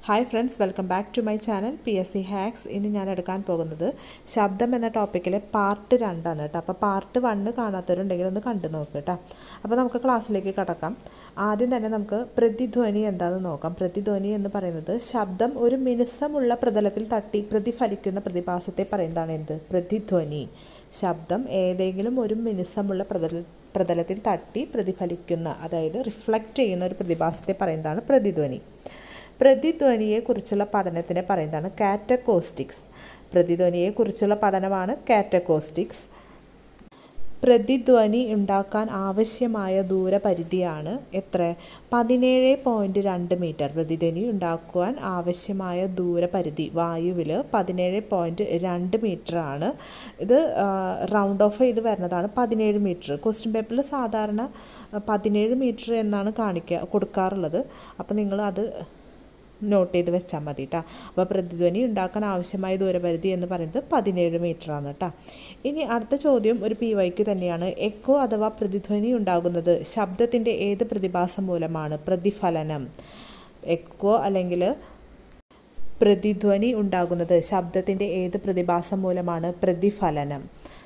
hi friends welcome back to my channel P S C hacks ഇന്ന് ഞാൻ എടുക്കാൻ പോകുന്നത് ശബ്ദം എന്ന ടോപ്പിക്കിലെ പാർട്ട് രണ്ടാണ് കേട്ടോ അപ്പോൾ പാർട്ട് വണ്ണ് കാണാത്തവരുണ്ടെങ്കിൽ ഒന്ന് കണ്ടു നോക്കുക കേട്ടോ അപ്പോൾ നമുക്ക് ക്ലാസ്സിലേക്ക് കടക്കാം ആദ്യം തന്നെ നമുക്ക് പ്രതിധ്വനി എന്താണെന്ന് നോക്കാം പ്രതിധ്വനി എന്ന് പറയുന്നത് ശബ്ദം ഒരു മിനുസമുള്ള പ്രതലത്തിൽ തട്ടി പ്രതിഫലിക്കുന്ന പ്രതിഭാസത്തെ പറയുന്നതാണ് എന്ത് പ്രതിധ്വനി ശബ്ദം ഏതെങ്കിലും ഒരു മിനുസമുള്ള പ്രതല പ്രതലത്തിൽ തട്ടി പ്രതിഫലിക്കുന്ന അതായത് റിഫ്ലക്റ്റ് ചെയ്യുന്ന ഒരു പ്രതിഭാസത്തെ പറയുന്നതാണ് പ്രതിധ്വനി പ്രതിധ്വനിയെക്കുറിച്ചുള്ള പഠനത്തിനെ പറയുന്നതാണ് കാറ്റക്കോസ്റ്റിക്സ് പ്രതിധ്വനിയെക്കുറിച്ചുള്ള പഠനമാണ് കാറ്റക്കോസ്റ്റിക്സ് പ്രതിധ്വനി ഉണ്ടാക്കാൻ ആവശ്യമായ ദൂരപരിധിയാണ് എത്ര പതിനേഴ് പോയിൻറ്റ് രണ്ട് മീറ്റർ പ്രതിധ്വനി ഉണ്ടാക്കുവാൻ ആവശ്യമായ ദൂരപരിധി വായുവിൽ പതിനേഴ് പോയിൻറ്റ് രണ്ട് മീറ്ററാണ് ഇത് റൗണ്ട് ഓഫ് ചെയ്ത് വരുന്നതാണ് പതിനേഴ് മീറ്റർ ക്വസ്റ്റ്യൻ പേപ്പറിൽ സാധാരണ പതിനേഴ് മീറ്റർ എന്നാണ് കാണിക്കുക കൊടുക്കാറുള്ളത് അപ്പോൾ നിങ്ങൾ അത് നോട്ട് ചെയ്ത് വെച്ചാൽ മതി കേട്ടോ അപ്പോൾ പ്രതിധ്വനി ഉണ്ടാക്കാൻ ആവശ്യമായ ദൂരപരിധി എന്ന് പറയുന്നത് പതിനേഴ് ആണ് കേട്ടോ ഇനി അടുത്ത ചോദ്യം ഒരു പി വൈക്ക് തന്നെയാണ് എക്കോ അഥവാ പ്രതിധ്വനി ഉണ്ടാകുന്നത് ശബ്ദത്തിൻ്റെ ഏത് പ്രതിഭാസം മൂലമാണ് പ്രതിഫലനം എക്കോ അല്ലെങ്കിൽ പ്രതിധ്വനി ഉണ്ടാകുന്നത് ശബ്ദത്തിൻ്റെ ഏത് പ്രതിഭാസം മൂലമാണ് പ്രതിഫലനം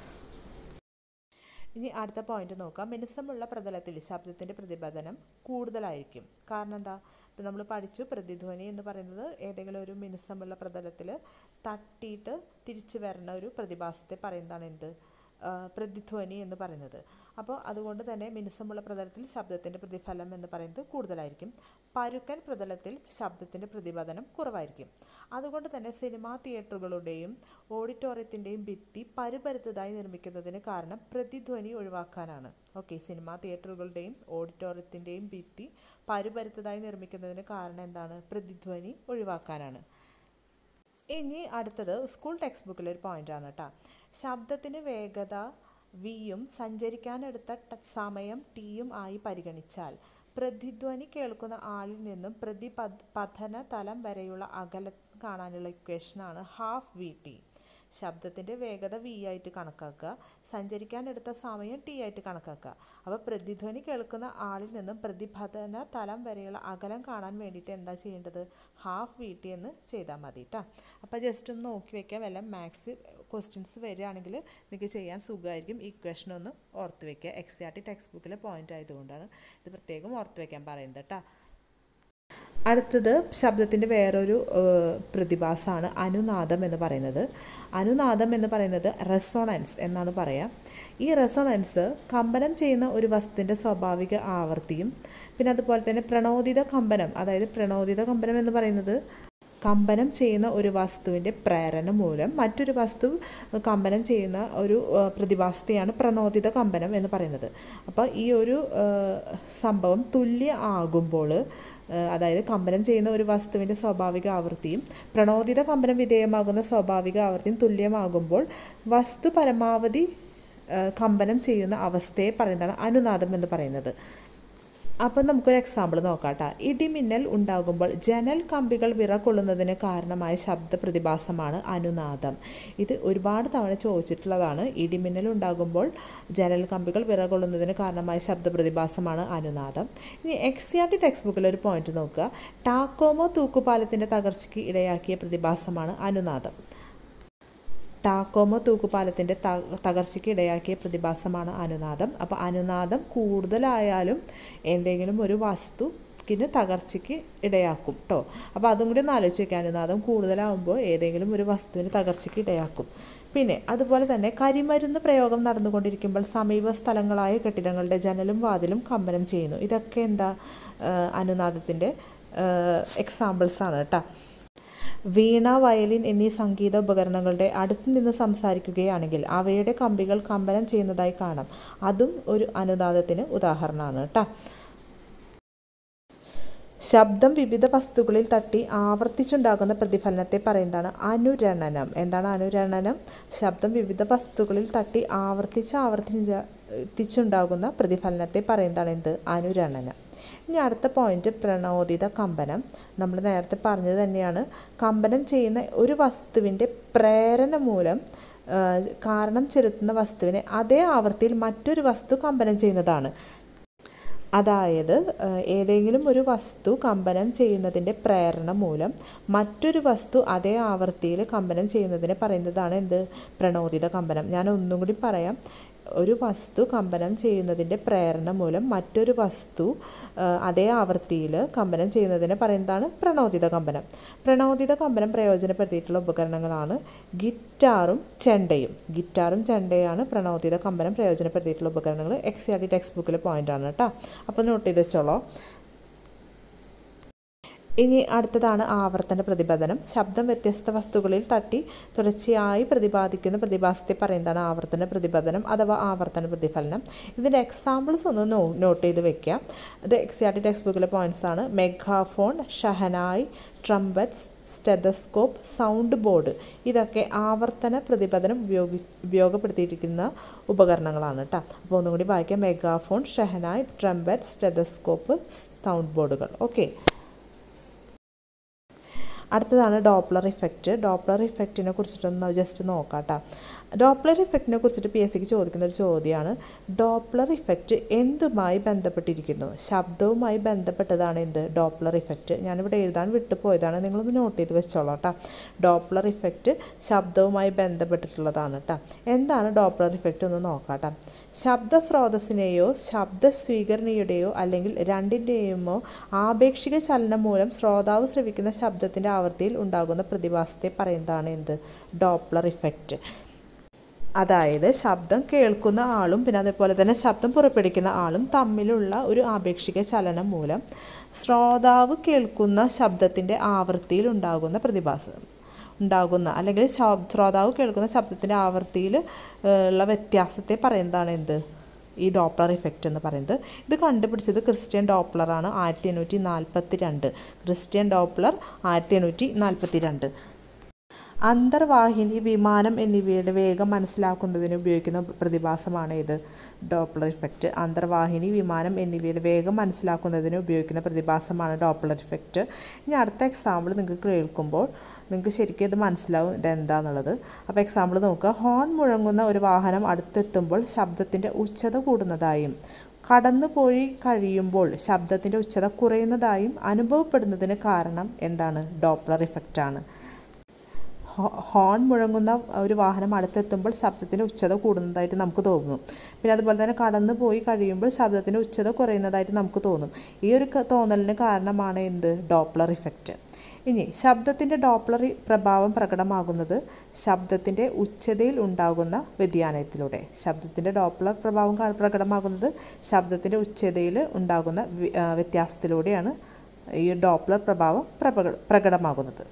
ഇനി അടുത്ത പോയിന്റ് നോക്കാം മിനുസമുള്ള പ്രതലത്തിൽ ശബ്ദത്തിൻ്റെ പ്രതിപതനം കൂടുതലായിരിക്കും കാരണം എന്താ ഇപ്പം നമ്മൾ പഠിച്ചു പ്രതിധ്വനി എന്ന് പറയുന്നത് ഏതെങ്കിലും ഒരു മിനുസമുള്ള പ്രതലത്തിൽ തട്ടിയിട്ട് തിരിച്ചു വരുന്ന ഒരു പ്രതിഭാസത്തെ പറയുന്നതാണ് എന്ത് പ്രതിധ്വനി എന്ന് പറയുന്നത് അപ്പോൾ അതുകൊണ്ട് തന്നെ മിനുസമുള്ള പ്രതലത്തിൽ ശബ്ദത്തിൻ്റെ പ്രതിഫലം എന്ന് പറയുന്നത് കൂടുതലായിരിക്കും പരുക്കൻ പ്രതലത്തിൽ ശബ്ദത്തിൻ്റെ പ്രതിപതനം കുറവായിരിക്കും അതുകൊണ്ട് തന്നെ സിനിമാ തിയേറ്ററുകളുടെയും ഓഡിറ്റോറിയത്തിൻ്റെയും ഭിത്തി പരുപരുത്തതായി നിർമ്മിക്കുന്നതിന് കാരണം പ്രതിധ്വനി ഒഴിവാക്കാനാണ് ഓക്കെ സിനിമാ തിയേറ്ററുകളുടെയും ഓഡിറ്റോറിയത്തിൻ്റെയും ഭിത്തി പരുപരുത്തതായി നിർമ്മിക്കുന്നതിന് കാരണം എന്താണ് പ്രതിധ്വനി ഒഴിവാക്കാനാണ് ഇനി അടുത്തത് സ്കൂൾ ടെക്സ്റ്റ് ബുക്കിലെ ഒരു പോയിൻ്റാണ് കേട്ടോ ശബ്ദത്തിന് വേഗത വിയും സഞ്ചരിക്കാനെടുത്ത സമയം ടിയും ആയി പരിഗണിച്ചാൽ പ്രതിധ്വനി കേൾക്കുന്ന ആളിൽ നിന്നും പ്രതിപഥന തലം വരെയുള്ള അകലം കാണാനുള്ള ഇക്വേഷനാണ് ഹാഫ് വി ടി ശബ്ദത്തിൻ്റെ വേഗത വി ആയിട്ട് കണക്കാക്കുക സഞ്ചരിക്കാനെടുത്ത സമയം ടി ആയിട്ട് കണക്കാക്കുക അപ്പോൾ പ്രതിധ്വനി കേൾക്കുന്ന ആളിൽ നിന്നും പ്രതിപതന തലം വരെയുള്ള അകലം കാണാൻ വേണ്ടിയിട്ട് എന്താ ചെയ്യേണ്ടത് ഹാഫ് വി ടി എന്ന് ചെയ്താൽ മതി കേട്ടോ അപ്പോൾ ജസ്റ്റ് ഒന്ന് നോക്കി വയ്ക്കുക വല്ല മാത്സ് ക്വസ്റ്റ്യൻസ് വരികയാണെങ്കിൽ നിങ്ങൾക്ക് ചെയ്യാൻ സുഖമായിരിക്കും ഇക്വേഷൻ ഒന്ന് ഓർത്ത് വയ്ക്കുക എക്സ് ആർ ടി ടെക്സ്റ്റ് ബുക്കിലെ പോയിന്റ് ആയതുകൊണ്ടാണ് ഇത് പ്രത്യേകം ഓർത്ത് വയ്ക്കാൻ പറയുന്നത് കേട്ടോ അടുത്തത് ശബ്ദത്തിൻ്റെ വേറൊരു പ്രതിഭാസമാണ് അനുനാദം എന്ന് പറയുന്നത് അനുനാദം എന്ന് പറയുന്നത് റെസോണൻസ് എന്നാണ് പറയുക ഈ റെസോണൻസ് കമ്പനം ചെയ്യുന്ന ഒരു വസ്തുവിൻ്റെ സ്വാഭാവിക ആവൃത്തിയും പിന്നെ അതുപോലെ തന്നെ പ്രണോദിത കമ്പനം അതായത് പ്രണോദിത കമ്പനം എന്ന് പറയുന്നത് കമ്പനം ചെയ്യുന്ന ഒരു വസ്തുവിൻ്റെ പ്രേരണ മൂലം മറ്റൊരു വസ്തു കമ്പനം ചെയ്യുന്ന ഒരു പ്രതിഭാസത്തെയാണ് പ്രണോദിത കമ്പനം എന്ന് പറയുന്നത് അപ്പോൾ ഈ ഒരു സംഭവം തുല്യ ആകുമ്പോൾ അതായത് കമ്പനം ചെയ്യുന്ന ഒരു വസ്തുവിൻ്റെ സ്വാഭാവിക ആവൃത്തിയും പ്രണോദിത കമ്പനം വിധേയമാകുന്ന സ്വാഭാവിക ആവൃത്തിയും തുല്യമാകുമ്പോൾ വസ്തു പരമാവധി കമ്പനം ചെയ്യുന്ന അവസ്ഥയെ പറയുന്നതാണ് അനുനാദം എന്ന് പറയുന്നത് അപ്പം നമുക്കൊരു എക്സാമ്പിൾ നോക്കാം കേട്ടോ ഇടിമിന്നൽ ഉണ്ടാകുമ്പോൾ ജനൽ കമ്പികൾ വിറകൊള്ളുന്നതിന് കാരണമായ ശബ്ദ പ്രതിഭാസമാണ് അനുനാദം ഇത് ഒരുപാട് തവണ ചോദിച്ചിട്ടുള്ളതാണ് ഇടിമിന്നൽ ഉണ്ടാകുമ്പോൾ ജനൽ കമ്പികൾ വിറകൊള്ളുന്നതിന് കാരണമായ ശബ്ദ പ്രതിഭാസമാണ് അനുനാദം ഇനി എക്സ് ആർ ടി ടെക്സ്റ്റ് ബുക്കിൽ ഒരു പോയിന്റ് നോക്കുക ടാക്കോമോ തൂക്കുപാലത്തിൻ്റെ തകർച്ചയ്ക്ക് ഇടയാക്കിയ പ്രതിഭാസമാണ് അനുനാദം ടാക്കോമോ തൂക്കുപാലത്തിൻ്റെ തകർച്ചയ്ക്ക് ഇടയാക്കിയ പ്രതിഭാസമാണ് അനുനാദം അപ്പോൾ അനുനാദം കൂടുതലായാലും എന്തെങ്കിലും ഒരു വസ്തുക്കിന് തകർച്ചയ്ക്ക് ഇടയാക്കും കേട്ടോ അപ്പോൾ അതും കൂടി ഒന്ന് ആലോചിച്ച് വയ്ക്കുക അനുനാദം കൂടുതലാകുമ്പോൾ ഏതെങ്കിലും ഒരു വസ്തുവിന് തകർച്ചയ്ക്ക് ഇടയാക്കും പിന്നെ അതുപോലെ തന്നെ കരിമരുന്ന് പ്രയോഗം നടന്നുകൊണ്ടിരിക്കുമ്പോൾ സമീപ സ്ഥലങ്ങളായ കെട്ടിടങ്ങളുടെ ജനലും വാതിലും കമ്പനം ചെയ്യുന്നു ഇതൊക്കെ എന്താ അനുനാദത്തിൻ്റെ എക്സാമ്പിൾസാണ് കേട്ടോ വീണ വയലിൻ എന്നീ സംഗീത ഉപകരണങ്ങളുടെ അടുത്ത് നിന്ന് സംസാരിക്കുകയാണെങ്കിൽ അവയുടെ കമ്പികൾ കമ്പനം ചെയ്യുന്നതായി കാണാം അതും ഒരു അനുനാദത്തിന് ഉദാഹരണമാണ് കേട്ടോ ശബ്ദം വിവിധ വസ്തുക്കളിൽ തട്ടി ആവർത്തിച്ചുണ്ടാകുന്ന പ്രതിഫലനത്തെ പറയുന്നതാണ് അനുരണനം എന്താണ് അനുരണനം ശബ്ദം വിവിധ വസ്തുക്കളിൽ തട്ടി ആവർത്തിച്ച് ആവർത്തിച്ചുണ്ടാകുന്ന പ്രതിഫലനത്തെ പറയുന്നതാണ് എന്ത് അനുരണനം ഇനി അടുത്ത പോയിന്റ് പ്രണോദിത കമ്പനം നമ്മൾ നേരത്തെ പറഞ്ഞത് തന്നെയാണ് കമ്പനം ചെയ്യുന്ന ഒരു വസ്തുവിൻ്റെ പ്രേരണ മൂലം കാരണം ചെലുത്തുന്ന വസ്തുവിനെ അതേ ആവൃത്തിയിൽ മറ്റൊരു വസ്തു കമ്പനം ചെയ്യുന്നതാണ് അതായത് ഏഹ്, ഏതെങ്കിലും ഒരു വസ്തു കമ്പനം ചെയ്യുന്നതിൻ്റെ പ്രേരണ മൂലം മറ്റൊരു വസ്തു അതേ ആവൃത്തിയിൽ കമ്പനം ചെയ്യുന്നതിനെ പറയുന്നതാണ് എന്ത് പ്രണോദിത കമ്പനം ഞാൻ ഒന്നും കൂടി പറയാം ഒരു വസ്തു കമ്പനം ചെയ്യുന്നതിൻ്റെ പ്രേരണ മൂലം മറ്റൊരു വസ്തു ആ, അതേ ആവൃത്തിയിൽ കമ്പനം ചെയ്യുന്നതിനെ പറയുന്നതാണ് പ്രണോദിത കമ്പനം പ്രണോദിത കമ്പനം പ്രയോജനപ്പെടുത്തിയിട്ടുള്ള ഉപകരണങ്ങളാണ് ഗിറ്റാറും ചെണ്ടയും ഗിറ്റാറും ചെണ്ടയാണ് പ്രണോദിത കമ്പനം പ്രയോജനപ്പെടുത്തിയിട്ടുള്ള ഉപകരണങ്ങൾ എക്സ് ആർ ഡി ടെക്സ്റ്റ് ബുക്കിലെ പോയിൻ്റാണ് കേട്ടോ അപ്പോൾ നോട്ട് ചെയ്ത് വെച്ചോളൂ ഇനി അടുത്തതാണ് ആവർത്തന പ്രതിപദനം ശബ്ദം വ്യത്യസ്ത വസ്തുക്കളിൽ തട്ടി തുടർച്ചയായി പ്രതിപാദിക്കുന്ന പ്രതിഭാസത്തെ പറയുന്നതാണ് ആവർത്തന പ്രതിപദനം അഥവാ ആവർത്തന പ്രതിഫലനം ഇതിൻ്റെ എക്സാമ്പിൾസ് ഒന്ന് നോ നോട്ട് ചെയ്ത് വെക്കാം ഇത് എക്സ് ആർ ടി ടെക്സ്റ്റ് ബുക്കിലെ പോയിന്റ്സ് ആണ് megaphone shehnai trumpets stethoscope sound board ഇതൊക്കെ ആവർത്തന പ്രതിപദനം ഉപയോഗി ഉപയോഗപ്പെടുത്തിയിരിക്കുന്ന ഉപകരണങ്ങളാണ് കേട്ടോ അപ്പോൾ ഒന്നും കൂടി വായിക്കാം megaphone shehnai trumpet stethoscope sound ബോർഡുകൾ ഓക്കെ അടുത്തതാണ് ഡോപ്ലർ ഇഫക്റ്റ് ഡോപ്ലർ ഇഫക്റ്റിനെ കുറിച്ചിട്ടൊന്ന് ജസ്റ്റ് നോക്കാം കേട്ടോ ഡോപ്ലർ ഇഫക്റ്റിനെ കുറിച്ചിട്ട് പി എസ് സിക്ക് ചോദിക്കുന്ന ഒരു ചോദ്യമാണ് ഡോപ്ലർ ഇഫക്റ്റ് എന്തുമായി ബന്ധപ്പെട്ടിരിക്കുന്നു ശബ്ദവുമായി ബന്ധപ്പെട്ടതാണ് എന്ത് ഡോപ്ലർ ഇഫക്റ്റ് ഞാനിവിടെ എഴുതാൻ വിട്ടുപോയതാണ് നിങ്ങളൊന്ന് നോട്ട് ചെയ്ത് വെച്ചോളാം കേട്ടോ ഡോപ്ലർ ഇഫക്റ്റ് ശബ്ദവുമായി ബന്ധപ്പെട്ടിട്ടുള്ളതാണ് കേട്ടോ എന്താണ് ഡോപ്ലർ ഇഫക്റ്റ് എന്ന് നോക്കാം കേട്ടോ ശബ്ദ സ്രോതസ്സിനെയോ ശബ്ദ സ്വീകരണിയുടെയോ അല്ലെങ്കിൽ രണ്ടിൻ്റെയുമോ ആപേക്ഷിക ചലനം മൂലം ശ്രോതാവ് ശ്രവിക്കുന്ന ശബ്ദത്തിൻ്റെ ആവൃത്തിയിൽ ഉണ്ടാകുന്ന പ്രതിഭാസത്തെ പറയുന്നതാണ് എന്ത് ഡോപ്ലർ ഇഫക്റ്റ് അതായത് ശബ്ദം കേൾക്കുന്ന ആളും പിന്നെ അതേപോലെ തന്നെ ശബ്ദം പുറപ്പെടുവിക്കുന്ന ആളും തമ്മിലുള്ള ഒരു ആപേക്ഷിക ചലനം മൂലം ശ്രോതാവ് കേൾക്കുന്ന ശബ്ദത്തിൻ്റെ ആവൃത്തിയിൽ ഉണ്ടാകുന്ന പ്രതിഭാസം ഉണ്ടാകുന്ന അല്ലെങ്കിൽ ശബ്- ശ്രോതാവ് കേൾക്കുന്ന ശബ്ദത്തിൻ്റെ ആവൃത്തിയിൽ ഏഹ്, ഉള്ള വ്യത്യാസത്തെ പറയുന്നതാണ് എന്ത് ഈ ഡോപ്ലർ ഇഫക്റ്റ് എന്ന് പറയുന്നത് ഇത് കണ്ടുപിടിച്ചത് ക്രിസ്ത്യൻ ഡോപ്ലറാണ് ആയിരത്തി എണ്ണൂറ്റി നാൽപ്പത്തി രണ്ട് ക്രിസ്ത്യൻ ഡോപ്ലർ ആയിരത്തി എണ്ണൂറ്റി നാൽപ്പത്തി രണ്ട് അന്തർവാഹിനി വിമാനം എന്നിവയുടെ വേഗം മനസ്സിലാക്കുന്നതിന് ഉപയോഗിക്കുന്ന പ്രതിഭാസമാണ് ഇത് ഡോപ്ലർ ഇഫക്റ്റ് അന്തർവാഹിനി വിമാനം എന്നിവയുടെ വേഗം മനസ്സിലാക്കുന്നതിന് ഉപയോഗിക്കുന്ന പ്രതിഭാസമാണ് ഡോപ്ലർ ഇഫക്റ്റ് ഇനി അടുത്ത എക്സാമ്പിൾ നിങ്ങൾക്ക് കേൾക്കുമ്പോൾ നിങ്ങൾക്ക് ശരിക്കും ഇത് മനസ്സിലാവും ഇതെന്താന്നുള്ളത് അപ്പോൾ എക്സാമ്പിൾ നോക്കുക ഹോൺ മുഴങ്ങുന്ന ഒരു വാഹനം അടുത്തെത്തുമ്പോൾ ശബ്ദത്തിൻ്റെ ഉച്ചത കൂടുന്നതായും കടന്നുപോയി കഴിയുമ്പോൾ ശബ്ദത്തിൻ്റെ ഉച്ചത കുറയുന്നതായും അനുഭവപ്പെടുന്നതിന് കാരണം എന്താണ് ഡോപ്ലർ ഇഫക്റ്റാണ് ഹോ- ഹോൺ മുഴങ്ങുന്ന ഒരു വാഹനം അടുത്തെത്തുമ്പോൾ ശബ്ദത്തിൻ്റെ ഉച്ചത കൂടുന്നതായിട്ട് നമുക്ക് തോന്നും പിന്നെ അതുപോലെ തന്നെ കടന്നു പോയി കഴിയുമ്പോൾ ശബ്ദത്തിൻ്റെ ഉച്ചത കുറയുന്നതായിട്ട് നമുക്ക് തോന്നും ഈ ഒരു ക- തോന്നലിന് കാരണമാണ് എന്ത് ഡോപ്ലർ ഇഫക്റ്റ് ഇനി ശബ്ദത്തിൻ്റെ ഡോപ്ലർ ഇ- പ്രഭാവം പ്രകടമാകുന്നത് ശബ്ദത്തിൻ്റെ ഉച്ചതയിൽ ഉണ്ടാകുന്ന വ്യതിയാനത്തിലൂടെ ശബ്ദത്തിൻ്റെ ഡോപ്ലർ പ്രഭാവം കാ- പ്രകടമാകുന്നത് ശബ്ദത്തിൻ്റെ ഉച്ചതയിൽ ഉണ്ടാകുന്ന വി- ആ, വ്യത്യാസത്തിലൂടെയാണ് ഈ ഡോപ്ലർ പ്രഭാവം പ്രപക- പ്രകടമാകുന്നത്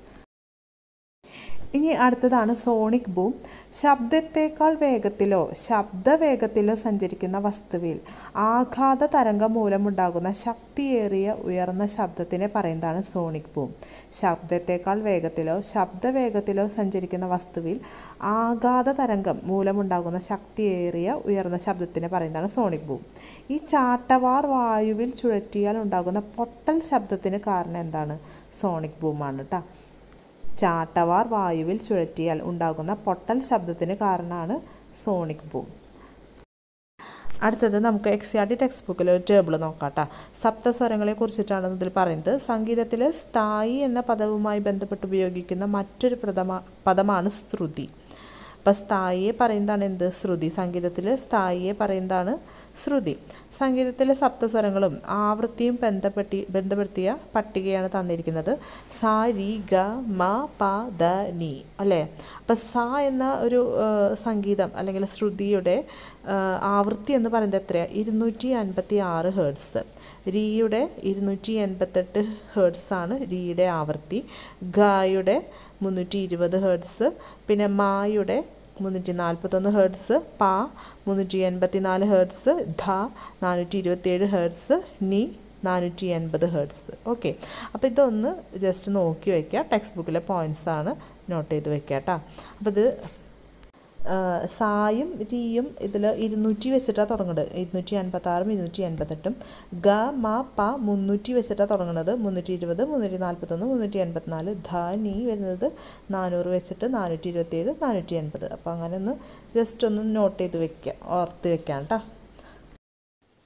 ഇനി അടുത്തതാണ് സോണിക് ബൂം ശബ്ദത്തേക്കാൾ വേഗത്തിലോ ശബ്ദവേഗത്തിലോ സഞ്ചരിക്കുന്ന വസ്തുവിൽ ആഘാത തരംഗം മൂലമുണ്ടാകുന്ന ശക്തിയേറിയ ഉയർന്ന ശബ്ദത്തിനെ പറയുന്നതാണ് സോണിക് ബൂം ശബ്ദത്തേക്കാൾ വേഗത്തിലോ ശബ്ദവേഗത്തിലോ സഞ്ചരിക്കുന്ന വസ്തുവിൽ ആഘാത തരംഗം മൂലമുണ്ടാകുന്ന ശക്തിയേറിയ ഉയർന്ന ശബ്ദത്തിനെ പറയുന്നതാണ് സോണിക് ബൂം ഈ ചാട്ടവാർ വായുവിൽ ചുഴറ്റിയാൽ ഉണ്ടാകുന്ന പൊട്ടൽ ശബ്ദത്തിന് കാരണം എന്താണ് സോണിക് ബൂമാണ് കേട്ടോ ചാട്ടവാർ വായുവിൽ ചുഴറ്റിയാൽ ഉണ്ടാകുന്ന പൊട്ടൽ ശബ്ദത്തിന് കാരണമാണ് സോണിക് ബൂം അടുത്തത് നമുക്ക് എക്സ് ആർ ടി ടെക്സ്റ്റ് ബുക്കിൽ ഒരു ടേബിൾ നോക്കാം കേട്ടോ സപ്തസ്വരങ്ങളെ കുറിച്ചിട്ടാണ് ഇതിൽ പറയുന്നത് സംഗീതത്തിൽ സ്ഥായി എന്ന പദവുമായി ബന്ധപ്പെട്ട് ഉപയോഗിക്കുന്ന മറ്റൊരു പ്രഥമ പദമാണ് ശ്രുതി അപ്പം സ്ഥായിയെ പറയുന്നതാണ് എന്ത് ശ്രുതി സംഗീതത്തിൽ സ്ഥായിയെ പറയുന്നതാണ് ശ്രുതി സംഗീതത്തിലെ സപ്തസ്വരങ്ങളും ആവൃത്തിയും ബന്ധപ്പെട്ടി ബന്ധപ്പെടുത്തിയ പട്ടികയാണ് തന്നിരിക്കുന്നത് സ രി ഗ മ പ ദ നി അല്ലേ അപ്പം സ എന്ന ഒരു ആ, സംഗീതം അല്ലെങ്കിൽ ശ്രുതിയുടെ ആ, ആവൃത്തി എന്ന് പറയുന്നത് എത്രയാണ് ഇരുന്നൂറ്റി അൻപത്തി ആറ് ഹേർട്സ് റിയുടെ ഇരുന്നൂറ്റി എൺപത്തെട്ട് ഹേർട്സാണ് റിയുടെ ആവൃത്തി ഗായുടെ മുന്നൂറ്റി ഇരുപത് ഹേർട്സ് പിന്നെ മായുടെ മുന്നൂറ്റി നാൽപ്പത്തൊന്ന് ഹേർട്സ് പാ മുന്നൂറ്റി എൺപത്തി നാല് ഹേർട്സ് ധ നാനൂറ്റി ഇരുപത്തിയേഴ് ഹേർട്സ് നി നാനൂറ്റി എൺപത് ഹേർട്സ് ഓക്കെ അപ്പോൾ ഇതൊന്ന് ജസ്റ്റ് നോക്കി വയ്ക്കുക ടെക്സ്റ്റ് ബുക്കിലെ പോയിൻറ്റ്സ് ആണ് നോട്ട് ചെയ്ത് വെക്കുക കേട്ടോ അപ്പോൾ ഇത് ആ, സായും രീയും ഇതിൽ ഇരുന്നൂറ്റി വെച്ചിട്ടാണ് തുടങ്ങുന്നത് ഇരുന്നൂറ്റി അൻപത്താറും ഇരുന്നൂറ്റി എൺപത്തെട്ടും ഗ മ പ മുന്നൂറ്റി വെച്ചിട്ടാണ് തുടങ്ങുന്നത് മുന്നൂറ്റി ഇരുപത് മുന്നൂറ്റി നാൽപ്പത്തൊന്ന് മുന്നൂറ്റി എൺപത്തിനാല് ധ നീ വരുന്നത് നാനൂറ് വെച്ചിട്ട് നാനൂറ്റി ഇരുപത്തിയേഴ് നാനൂറ്റി എൺപത് അപ്പോൾ അങ്ങനെ ഒന്ന് ജസ്റ്റ് ഒന്ന് നോട്ട് ചെയ്ത് വെക്കുക ഓർത്ത് വെക്കാം കേട്ടോ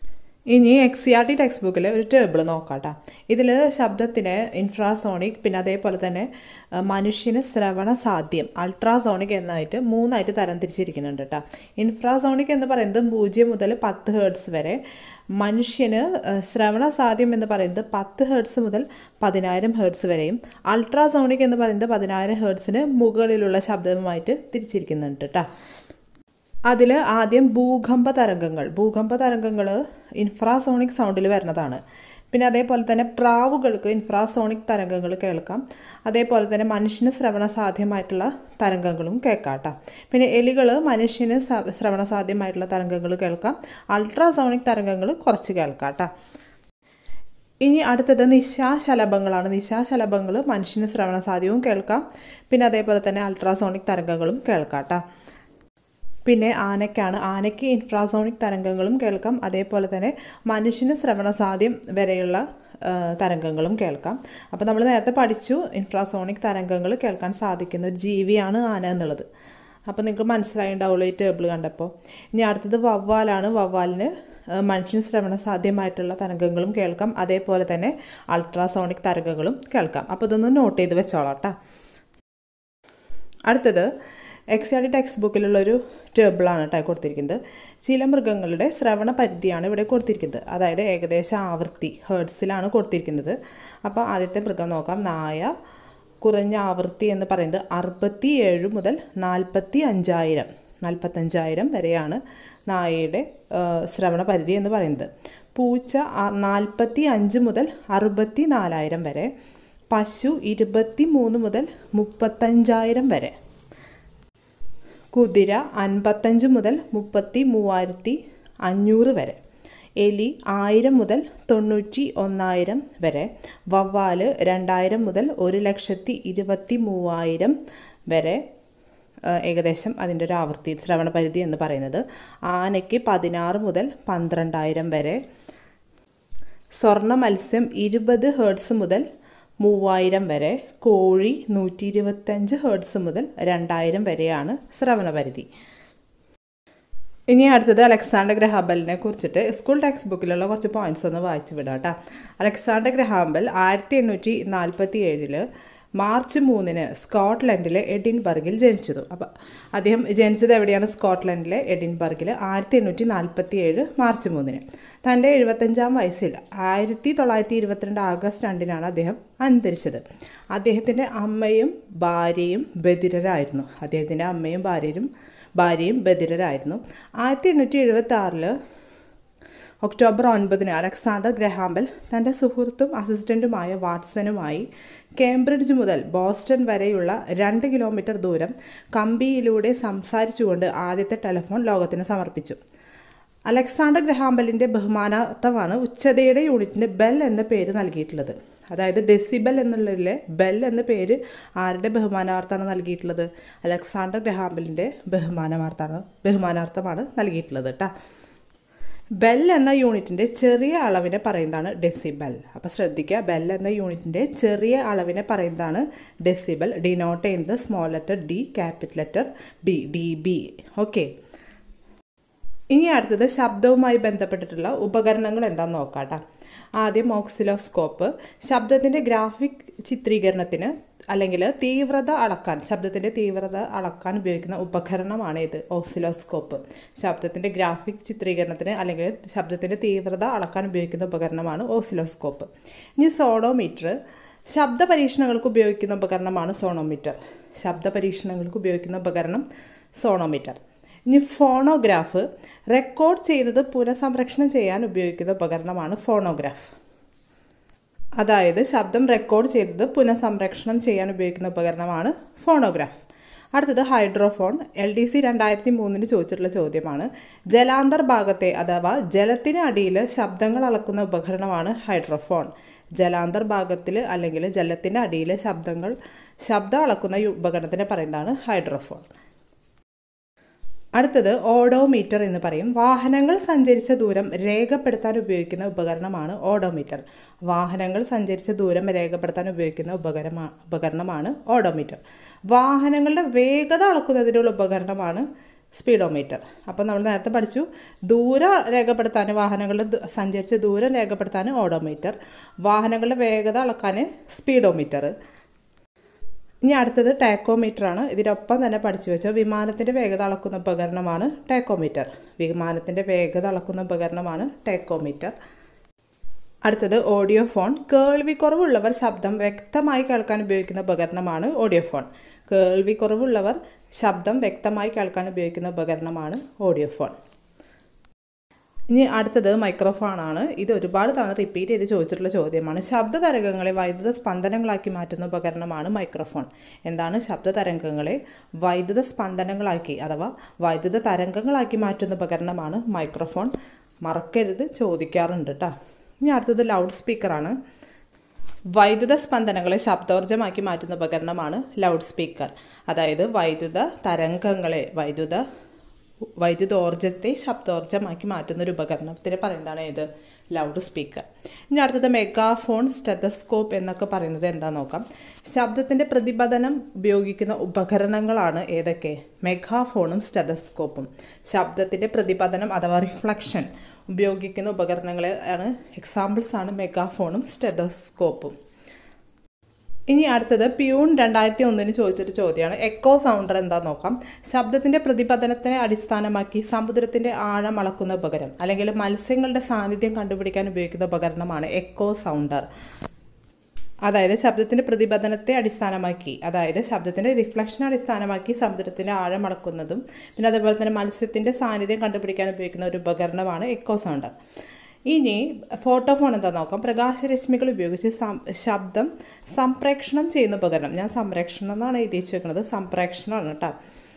ഇനി X C R T text ബുക്കിൽ ഒരു ടേബിൾ നോക്കാട്ടോ ഇതിൽ ശബ്ദത്തിന് ഇൻഫ്രാസോണിക് പിന്നെ അതേപോലെ തന്നെ അഹ് മനുഷ്യന് ശ്രവണ സാധ്യം അൾട്രാസോണിക് എന്നായിട്ട് മൂന്നായിട്ട് തരം തിരിച്ചിരിക്കുന്നുണ്ട് കേട്ടോ ഇൻഫ്രാസോണിക് എന്ന് പറയുന്നത് പൂജ്യം മുതൽ പത്ത് ഹേർട്സ് വരെ മനുഷ്യന് അഹ് ശ്രവണ സാധ്യം എന്ന് പറയുന്നത് പത്ത് ഹേർട്സ് മുതൽ പതിനായിരം ഹേർട്സ് വരെയും അൾട്രാസോണിക് എന്ന് പറയുന്നത് പതിനായിരം ഹേർട്സിന് മുകളിലുള്ള ശബ്ദവുമായിട്ട് തിരിച്ചിരിക്കുന്നുണ്ട് കേട്ടോ അതിൽ ആദ്യം ഭൂകമ്പ തരംഗങ്ങൾ ഭൂകമ്പ തരംഗങ്ങൾ ഇൻഫ്രാസോണിക് സൗണ്ടിൽ വരുന്നതാണ് പിന്നെ അതേപോലെ തന്നെ പ്രാവുകൾക്ക് ഇൻഫ്രാസോണിക് തരംഗങ്ങൾ കേൾക്കാം അതേപോലെ തന്നെ മനുഷ്യന് ശ്രവണ സാധ്യമായിട്ടുള്ള തരംഗങ്ങളും കേൾക്കാം കേട്ടോ പിന്നെ എലികൾ മനുഷ്യന് സ- ശ്രവണ സാധ്യമായിട്ടുള്ള തരംഗങ്ങൾ കേൾക്കാം അൾട്രാസോണിക് തരംഗങ്ങൾ കുറച്ച് കേൾക്കാം കേട്ടോ ഇനി അടുത്തത് നിശാശലഭങ്ങളാണ് നിശാശലഭങ്ങൾ മനുഷ്യന് ശ്രവണ സാധ്യവും കേൾക്കാം പിന്നെ അതേപോലെ തന്നെ അൾട്രാസോണിക് തരംഗങ്ങളും കേൾക്കാം കേട്ടോ പിന്നെ ആനയ്ക്കാണ് ആനയ്ക്ക് ഇൻഫ്രാസോണിക് തരംഗങ്ങളും കേൾക്കാം അതേപോലെ തന്നെ മനുഷ്യന് ശ്രവണസാധ്യം വരെയുള്ള ആ, തരംഗങ്ങളും കേൾക്കാം അപ്പോൾ നമ്മൾ നേരത്തെ പഠിച്ചു ഇൻഫ്രാസോണിക് തരംഗങ്ങൾ കേൾക്കാൻ സാധിക്കുന്ന ഒരു ജീവിയാണ് ആന എന്നുള്ളത് അപ്പോൾ നിങ്ങൾക്ക് മനസ്സിലായിണ്ടാവുള്ളൂ ഈ ടേബിൾ കണ്ടപ്പോൾ ഇനി അടുത്തത് വവ്വാലാണ് വവ്വാലിന് ആ, മനുഷ്യന് ശ്രവണ സാധ്യമായിട്ടുള്ള തരംഗങ്ങളും കേൾക്കാം അതേപോലെ തന്നെ അൾട്രാസോണിക് തരംഗങ്ങളും കേൾക്കാം അപ്പോൾ ഇതൊന്ന് നോട്ട് ചെയ്ത് വെച്ചോളാം കേട്ടോ അടുത്തത് എക്സ് ആർ ടെക്സ്റ്റ് ബുക്കിലുള്ളൊരു ടേബിളാണ് കേട്ടോ കൊടുത്തിരിക്കുന്നത് ചില മൃഗങ്ങളുടെ ശ്രവണ പരിധിയാണ് ഇവിടെ കൊടുത്തിരിക്കുന്നത് അതായത് ഏകദേശം ആവൃത്തി ഹേർട്സിലാണ് കൊടുത്തിരിക്കുന്നത് അപ്പോൾ ആദ്യത്തെ മൃഗം നോക്കാം നായ കുറഞ്ഞ ആവൃത്തി എന്ന് പറയുന്നത് അറുപത്തി ഏഴ് മുതൽ നാൽപ്പത്തി അഞ്ചായിരം നാൽപ്പത്തഞ്ചായിരം വരെയാണ് നായയുടെ ആ, ശ്രവണ പരിധി എന്ന് പറയുന്നത് പൂച്ച നാൽപ്പത്തി അഞ്ച് മുതൽ അറുപത്തി നാലായിരം വരെ പശു ഇരുപത്തി മൂന്ന് മുതൽ മുപ്പത്തഞ്ചായിരം വരെ കുതിര അൻപത്തഞ്ച് മുതൽ മുപ്പത്തി മൂവായിരത്തി അഞ്ഞൂറ് വരെ എലി ആയിരം മുതൽ തൊണ്ണൂറ്റി ഒന്നായിരം വരെ വവ്വാല് രണ്ടായിരം മുതൽ ഒരു ലക്ഷത്തി ഇരുപത്തി മൂവായിരം വരെ ആ, ഏകദേശം അതിൻ്റെ ഒരു ആവൃത്തി ശ്രവണ പരിധി എന്ന് പറയുന്നത് ആനയ്ക്ക് പതിനാറ് മുതൽ പന്ത്രണ്ടായിരം വരെ സ്വർണ്ണ മത്സ്യം ഇരുപത് ഹേർട്സ് മുതൽ മൂവായിരം വരെ കോഴി നൂറ്റി ഇരുപത്തഞ്ച് ഹേർട്സ് മുതൽ രണ്ടായിരം വരെയാണ് ശ്രവണ പരിധി ഇനി അടുത്തത് അലക്സാണ്ടർ ഗ്രഹാബലിനെ കുറിച്ചിട്ട് സ്കൂൾ ടെക്സ്റ്റ് ബുക്കിലുള്ള കുറച്ച് പോയിന്റ്സ് ഒന്ന് വായിച്ചു വിടാം കേട്ടോ അലക്സാണ്ടർ ഗ്രഹാബൽ ആയിരത്തി എണ്ണൂറ്റി നാൽപ്പത്തി ഏഴില് മാർച്ച് മൂന്നിന് സ്കോട്ട്ലൻഡിലെ എഡിൻബർഗിൽ ജനിച്ചതു അപ്പം അദ്ദേഹം ജനിച്ചത് എവിടെയാണ് സ്കോട്ട്ലൻഡിലെ എഡിൻബർഗിൽ ആയിരത്തി എണ്ണൂറ്റി നാൽപ്പത്തി ഏഴ് മാർച്ച് മൂന്നിന് തൻ്റെ എഴുപത്തഞ്ചാം വയസ്സിൽ ആയിരത്തി തൊള്ളായിരത്തി ഇരുപത്തിരണ്ട് ആഗസ്റ്റ് രണ്ടിനാണ് അദ്ദേഹം അന്തരിച്ചത് അദ്ദേഹത്തിൻ്റെ അമ്മയും ഭാര്യയും ബധിരരായിരുന്നു അദ്ദേഹത്തിൻ്റെ അമ്മയും ഭാര്യയും ഭാര്യയും ബധിരരായിരുന്നു ആയിരത്തി എണ്ണൂറ്റി എഴുപത്തി ആറില് ഒക്ടോബർ ഒൻപതിന് അലക്സാണ്ടർ ഗ്രഹാമ്പൽ തൻ്റെ സുഹൃത്തും അസിസ്റ്റൻറ്റുമായ വാട്സനുമായി കേംബ്രിഡ്ജ് മുതൽ ബോസ്റ്റൺ വരെയുള്ള രണ്ട് കിലോമീറ്റർ ദൂരം കമ്പിയിലൂടെ സംസാരിച്ചുകൊണ്ട് ആദ്യത്തെ ടെലിഫോൺ ലോകത്തിന് സമർപ്പിച്ചു അലക്സാണ്ടർ ഗ്രഹാമ്പലിൻ്റെ ബഹുമാനാർത്ഥമാണ് ഉച്ചതയുടെ യൂണിറ്റിന് ബെൽ എന്ന പേര് നൽകിയിട്ടുള്ളത് അതായത് ഡെസിബൽ എന്നുള്ളതിലെ ബെൽ എന്ന പേര് ആരുടെ ബഹുമാനാർത്ഥമാണ് നൽകിയിട്ടുള്ളത് അലക്സാണ്ടർ ഗ്രഹാമ്പലിൻ്റെ ബഹുമാനാർത്ഥമാണ് ബഹുമാനാർത്ഥമാണ് നൽകിയിട്ടുള്ളത് കേട്ടോ ബെൽ എന്ന യൂണിറ്റിൻ്റെ ചെറിയ അളവിനെ പറയുന്നതാണ് ഡെസിബൽ അപ്പോൾ ശ്രദ്ധിക്കുക ബെൽ എന്ന യൂണിറ്റിൻ്റെ ചെറിയ അളവിനെ പറയുന്നതാണ് ഡെസിബൽ ഡിനോട്ട് ചെയ്യുന്നത് small letter D capital letter B D B okay ഇനി അടുത്തത് ശബ്ദവുമായി ബന്ധപ്പെട്ടിട്ടുള്ള ഉപകരണങ്ങൾ എന്താണെന്ന് നോക്കാം ആദ്യം ഓക്സിലോസ്കോപ്പ് ശബ്ദത്തിൻ്റെ ഗ്രാഫിക് ചിത്രീകരണത്തിന് അല്ലെങ്കിൽ തീവ്രത അളക്കാൻ ശബ്ദത്തിൻ്റെ തീവ്രത അളക്കാൻ ഉപയോഗിക്കുന്ന ഉപകരണമാണ് ഇത് ഓക്സിലോസ്കോപ്പ് ശബ്ദത്തിൻ്റെ ഗ്രാഫിക് ചിത്രീകരണത്തിന് അല്ലെങ്കിൽ ശബ്ദത്തിൻ്റെ തീവ്രത അളക്കാൻ ഉപയോഗിക്കുന്ന ഉപകരണമാണ് ഓക്സിലോസ്കോപ്പ് ഇനി സോണോമീറ്റർ ശബ്ദ പരീക്ഷണങ്ങൾക്ക് ഉപയോഗിക്കുന്ന ഉപകരണമാണ് സോണോമീറ്റർ ശബ്ദ പരീക്ഷണങ്ങൾക്ക് ഉപയോഗിക്കുന്ന ഉപകരണം സോണോമീറ്റർ ഇനി ഫോണോഗ്രാഫ് റെക്കോർഡ് ചെയ്തത് പുനഃസംരക്ഷണം ചെയ്യാൻ ഉപയോഗിക്കുന്ന ഉപകരണമാണ് ഫോണോഗ്രാഫ് അതായത് ശബ്ദം റെക്കോർഡ് ചെയ്തത് പുനഃസംരക്ഷണം ചെയ്യാൻ ഉപയോഗിക്കുന്ന ഉപകരണമാണ് ഫോണോഗ്രാഫ് അടുത്തത് ഹൈഡ്രോഫോൺ എൽ ഡി സി രണ്ടായിരത്തി മൂന്നിന് ചോദിച്ചിട്ടുള്ള ചോദ്യമാണ് ജലാന്തർ ഭാഗത്തെ അഥവാ ജലത്തിന് അടിയിൽ ശബ്ദങ്ങൾ അളക്കുന്ന ഉപകരണമാണ് ഹൈഡ്രോഫോൺ ജലാന്തർ ഭാഗത്തിൽ അല്ലെങ്കിൽ ജലത്തിൻ്റെ അടിയിൽ ശബ്ദങ്ങൾ ശബ്ദം അളക്കുന്ന ഈ ഉപകരണത്തിനെ പറയുന്നതാണ് ഹൈഡ്രോഫോൺ അടുത്തത് ഓഡോമീറ്റർ എന്ന് പറയും വാഹനങ്ങൾ സഞ്ചരിച്ച ദൂരം രേഖപ്പെടുത്താൻ ഉപയോഗിക്കുന്ന ഉപകരണമാണ് ഓഡോമീറ്റർ വാഹനങ്ങൾ സഞ്ചരിച്ച ദൂരം രേഖപ്പെടുത്താൻ ഉപയോഗിക്കുന്ന ഉപകരണമാണ് ഉപകരണമാണ് ഓഡോമീറ്റർ വാഹനങ്ങളുടെ വേഗത അളക്കുന്നതിനുള്ള ഉപകരണമാണ് സ്പീഡോമീറ്റർ അപ്പോൾ നമ്മൾ നേരത്തെ പഠിച്ചു ദൂരം രേഖപ്പെടുത്താൻ വാഹനങ്ങളുടെ ദ- സഞ്ചരിച്ച ദൂരം രേഖപ്പെടുത്താൻ ഓഡോമീറ്റർ വാഹനങ്ങളുടെ വേഗത അളക്കാൻ സ്പീഡോമീറ്റർ ഇനി അടുത്തത് ടാക്കോമീറ്റർ ആണ് ഇതിനൊപ്പം തന്നെ പഠിച്ചു വെച്ച വിമാനത്തിൻ്റെ വേഗത അളക്കുന്ന ഉപകരണമാണ് ടാക്കോമീറ്റർ വിമാനത്തിൻ്റെ വേഗത അളക്കുന്ന ഉപകരണമാണ് ടാക്കോമീറ്റർ അടുത്തത് ഓഡിയോ ഫോൺ കേൾവി കുറവുള്ളവർ ശബ്ദം വ്യക്തമായി കേൾക്കാൻ ഉപയോഗിക്കുന്ന ഉപകരണമാണ് ഓഡിയോ ഫോൺ കേൾവി കുറവുള്ളവർ ശബ്ദം വ്യക്തമായി കേൾക്കാൻ ഉപയോഗിക്കുന്ന ഉപകരണമാണ് ഓഡിയോ ഫോൺ ഇനി അടുത്തത് മൈക്രോഫോൺ ആണ് ഇത് ഒരുപാട് തവണ റിപ്പീറ്റ് ചെയ്ത് ചോദിച്ചിട്ടുള്ള ചോദ്യമാണ് ശബ്ദ തരംഗങ്ങളെ വൈദ്യുത സ്പന്ദനങ്ങളാക്കി മാറ്റുന്ന ഉപകരണമാണ് മൈക്രോഫോൺ എന്താണ് ശബ്ദ തരംഗങ്ങളെ വൈദ്യുത സ്പന്ദനങ്ങളാക്കി അഥവാ വൈദ്യുത തരംഗങ്ങളാക്കി മാറ്റുന്ന ഉപകരണമാണ് മൈക്രോഫോൺ മറക്കരുത് ചോദിക്കാറുണ്ട് കേട്ടോ ഇനി അടുത്തത് ലൗഡ് സ്പീക്കറാണ് വൈദ്യുത സ്പന്ദനങ്ങളെ ശബ്ദോർജ്ജമാക്കി മാറ്റുന്ന ഉപകരണമാണ് ലൗഡ് സ്പീക്കർ അതായത് വൈദ്യുത തരംഗങ്ങളെ വൈദ്യുത വൈദ്യുതോർജ്ജത്തെ ശബ്ദോർജ്ജമാക്കി മാറ്റുന്ന ഒരു ഉപകരണത്തിന് പറയുന്നതാണ് ഏത് ലൗഡ് സ്പീക്കർ ഇനി അടുത്തത് മെഗാഫോൺ സ്റ്റെതസ്കോപ്പ് എന്നൊക്കെ പറയുന്നത് എന്താ നോക്കാം ശബ്ദത്തിൻ്റെ പ്രതിപതനം ഉപയോഗിക്കുന്ന ഉപകരണങ്ങളാണ് ഏതൊക്കെ മെഗാഫോണും സ്റ്റെതസ്കോപ്പും ശബ്ദത്തിൻ്റെ പ്രതിപതനം അഥവാ റിഫ്ലക്ഷൻ ഉപയോഗിക്കുന്ന ഉപകരണങ്ങളെ ആണ് എക്സാമ്പിൾസ് ആണ് മെഗാഫോണും സ്റ്റെതസ്കോപ്പും ഇനി അടുത്തത് പ്യൂൺ രണ്ടായിരത്തി ഒന്നിന് ചോദിച്ചൊരു ചോദ്യമാണ് എക്കോ സൗണ്ടർ എന്താ നോക്കാം ശബ്ദത്തിൻ്റെ പ്രതിപതനത്തിനെ അടിസ്ഥാനമാക്കി സമുദ്രത്തിൻ്റെ ആഴം അളക്കുന്ന ഉപകരണം അല്ലെങ്കിൽ മത്സ്യങ്ങളുടെ സാന്നിധ്യം കണ്ടുപിടിക്കാൻ ഉപയോഗിക്കുന്ന ഉപകരണമാണ് എക്കോ സൗണ്ടർ അതായത് ശബ്ദത്തിൻ്റെ പ്രതിപതനത്തെ അടിസ്ഥാനമാക്കി അതായത് ശബ്ദത്തിൻ്റെ റിഫ്ലക്ഷൻ അടിസ്ഥാനമാക്കി സമുദ്രത്തിൻ്റെ ആഴം അളക്കുന്നതും പിന്നെ അതേപോലെ തന്നെ മത്സ്യത്തിൻ്റെ സാന്നിധ്യം കണ്ടുപിടിക്കാൻ ഉപയോഗിക്കുന്ന ഒരു ഉപകരണമാണ് എക്കോ സൗണ്ടർ ഇനി ഫോട്ടോഫോൺ എന്താ നോക്കാം പ്രകാശരശ്മികൾ ഉപയോഗിച്ച് സം- ശബ്ദം സംപ്രേക്ഷണം ചെയ്യുന്ന ഉപകരണം ഞാൻ സംപ്രേക്ഷണം എന്നാണ് എഴുതി വെച്ചേക്കുന്നത് സംപ്രേക്ഷണമാണ് കേട്ടോ